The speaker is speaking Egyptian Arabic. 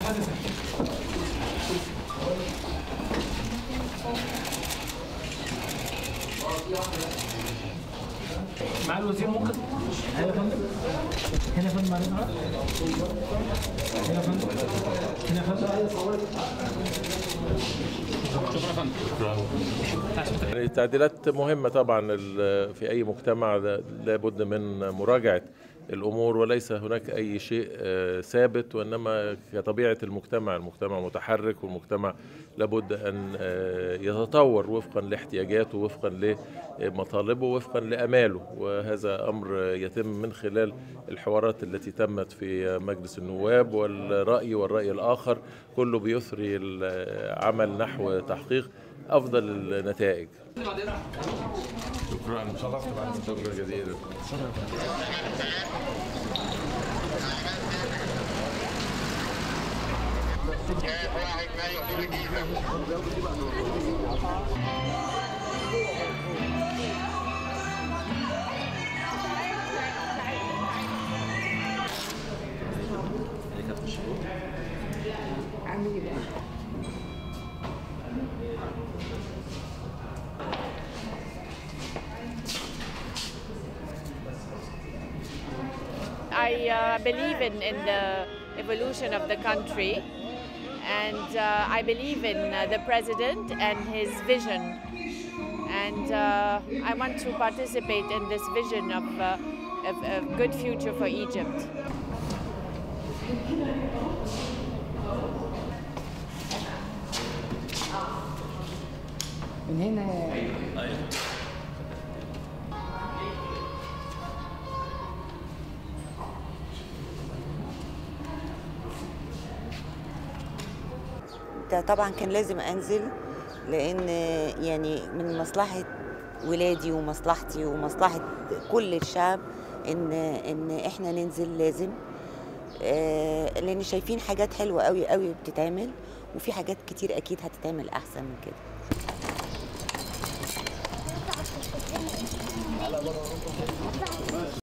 مع الوزير ممكن هنا يا فندم هنا يا فندم معلش هنا يا فندم هنا يا فندم شكرا يا فندم يعني التعديلات مهمة طبعا ال- في أي مجتمع لا- لابد من مراجعة الأمور وليس هناك أي شيء آه، ثابت وإنما كطبيعة المجتمع المجتمع متحرك والمجتمع لابد أن آه، يتطور وفقا لاحتياجاته وفقا لمطالبه وفقا لأماله وهذا أمر يتم من خلال الحوارات التي تمت في مجلس النواب والرأي والرأي الآخر كله بيثري العمل نحو تحقيق افضل النتائج شكرا شكرا جزيلا I uh, believe in, in the evolution of the country and uh, I believe in uh, the president and his vision. And uh, I want to participate in this vision of uh, of a good future for Egypt. من هنا ده طبعا كان لازم انزل لان يعني من مصلحه ولادي ومصلحتي ومصلحه كل الشعب ان ان احنا ننزل لازم آه، لان شايفين حاجات حلوه قوي قوي بتتعمل وفي حاجات كتير اكيد هتتعمل احسن من كده